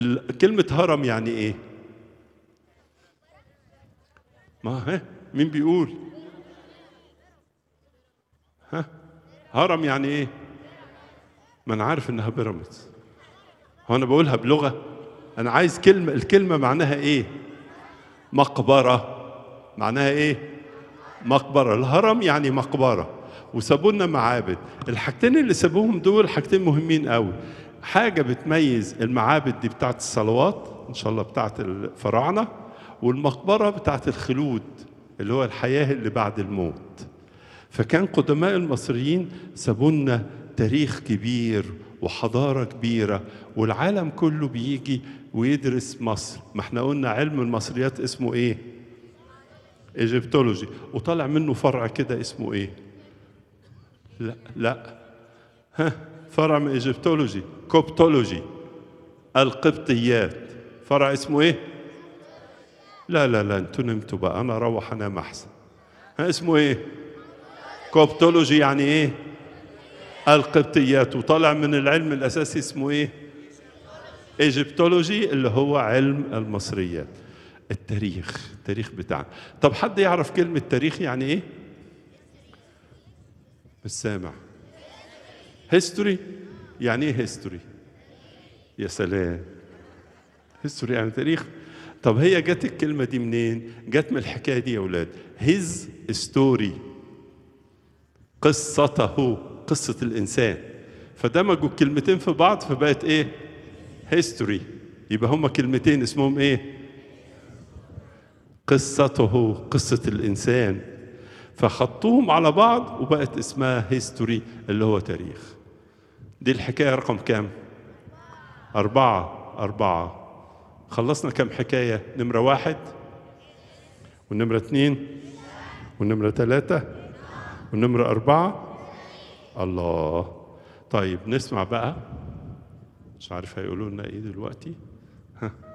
ال- كلمة هرم يعني ايه؟ ما ها مين بيقول؟ ها هرم يعني ايه؟ ما انا عارف انها بيراميدز هو انا بقولها بلغة انا عايز كلمة الكلمة معناها ايه؟ مقبرة معناها ايه؟ مقبرة الهرم يعني مقبرة وسابوا لنا معابد الحاجتين اللي سابوهم دول حاجتين مهمين قوي حاجة بتميز المعابد دي بتاعت الصلوات إن شاء الله بتاعت الفراعنة والمقبرة بتاعت الخلود اللي هو الحياة اللي بعد الموت فكان قدماء المصريين سابوا لنا تاريخ كبير وحضارة كبيرة والعالم كله بيجي ويدرس مصر ما احنا قلنا علم المصريات اسمه ايه ايجيبتولوجي وطلع منه فرع كده اسمه ايه لا لا ها فرع من ايجيبتولوجي كوبتولوجي القبطيات فرع اسمه ايه لا لا لا انتوا نمتوا بقى انا اروح انام احسن ها اسمه ايه كوبتولوجي يعني ايه القبطيات وطلع من العلم الاساسي اسمه ايه ايجيبتولوجي اللي هو علم المصريات التاريخ التاريخ بتاعنا طب حد يعرف كلمة تاريخ يعني ايه مش سامع هيستوري يعني ايه هيستوري يا سلام هيستوري يعني تاريخ طب هي جت الكلمة دي منين جت من الحكاية دي يا أولاد هيز ستوري قصته قصة الإنسان فدمجوا الكلمتين في بعض فبقت إيه هيستوري يبقى هما كلمتين اسمهم إيه قصته قصة الإنسان فخطوهم على بعض وبقت اسمها هيستوري اللي هو تاريخ دي الحكاية رقم كام أربعة أربعة خلصنا كم حكاية نمرة واحد والنمرة اتنين والنمرة ثلاثة والنمرة أربعة الله طيب نسمع بقى مش عارف هيقولوا لنا ايه دلوقتي ها